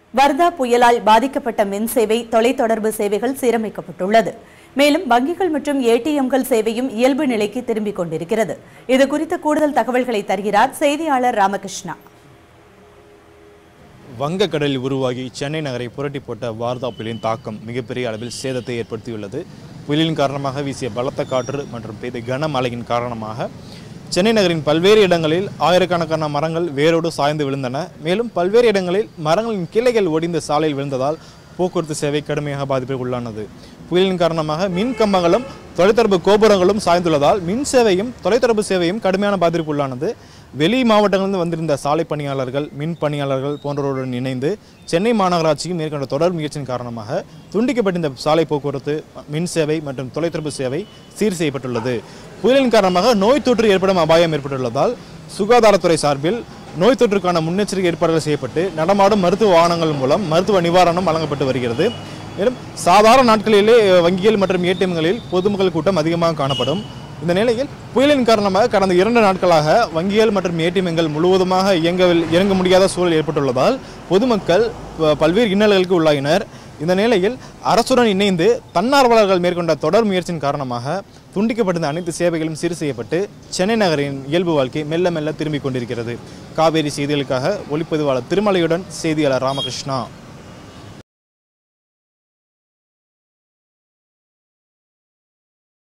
வர்தா புயலால் பாதிக்கப்பட்ட மின் சேவை தொலைத்தொடர்பு சேவைகள் சீரமைக்கப்பட்டுள்ளது மேலும் வங்கிகள் மற்றும் ஏடிஎம்கள் சேவையும் இயல்பு நிலைக்கு திரும்பிக் கொண்டிருக்கிறது இது குறித்த கூடுதல் தகவல்களை தருகிறார் செய்தியாளர் ராமகிருஷ்ணா வங்கக்கடலில் உருவாகி சென்னை நகரை புரட்டி போட்ட வார்தா புயலின் தாக்கம் மிகப்பெரிய அளவில் சேதத்தை ஏற்படுத்தியுள்ளது புயலின் காரணமாக வீசிய பலத்த காற்று மற்றும் பெய்த கனமழையின் காரணமாக சென்னை நகரின் பல்வேறு இடங்களில் ஆயிரக்கணக்கான மரங்கள் வேரோடு சாய்ந்து விழுந்தன மேலும் பல்வேறு இடங்களில் மரங்களின் கிளைகள் ஒடிந்த சாலையில் விழுந்ததால் போக்குவரத்து சேவை கடுமையாக பாதிப்பிற்கு உள்ளானது புயலின் காரணமாக மின் கம்பங்களும் தொலைத்தொடர்பு கோபுரங்களும் சாய்ந்துள்ளதால் மின் சேவையும் தொலைத்தொடர்பு சேவையும் கடுமையான பாதிப்புக்கு உள்ளானது வெளி மாவட்டங்களிலிருந்து வந்திருந்த சாலை பணியாளர்கள் மின் பணியாளர்கள் போன்றவருடன் இணைந்து சென்னை மாநகராட்சியும் மேற்கொண்ட தொடர் முயற்சியின் காரணமாக துண்டிக்கப்பட்டிருந்த சாலை போக்குவரத்து மின் சேவை மற்றும் தொலைத்தொடர்பு சேவை சீர் செய்யப்பட்டுள்ளது புயலின் காரணமாக நோய் தொற்று ஏற்படும் அபாயம் ஏற்பட்டுள்ளதால் சுகாதாரத்துறை சார்பில் நோய் தொற்றுக்கான முன்னெச்சரிக்கை ஏற்பாடுகள் செய்யப்பட்டு நடமாடும் மருத்துவ வாகனங்கள் மூலம் மருத்துவ நிவாரணம் வழங்கப்பட்டு வருகிறது மேலும் சாதாரண நாட்களிலே வங்கிகள் மற்றும் ஏடிஎம்களில் பொதுமக்கள் கூட்டம் அதிகமாக காணப்படும் இந்த நிலையில் புயலின் காரணமாக கடந்த இரண்டு நாட்களாக வங்கிகள் மற்றும் ஏடிஎம்கள் முழுவதுமாக இயங்கவில் இயங்க முடியாத சூழல் ஏற்பட்டுள்ளதால் பொதுமக்கள் ப- பல்வேறு இன்னல்களுக்கு உள்ளாகினர் இந்த நிலையில் அரசுடன் இணைந்து தன்னார்வலர்கள் மேற்கொண்ட தொடர் முயற்சியின் காரணமாக துண்டிக்கப்பட்டிருந்த அனைத்து சேவைகளும் சீர் செய்யப்பட்டு சென்னை நகரின் இயல்பு வாழ்க்கை மெல்ல மெல்ல திரும்பிக் கொண்டிருக்கிறது காவேரி செய்திகளுக்காக ஒளிப்பதிவாளர் திருமலையுடன் செய்தியாளர் ராமகிருஷ்ணா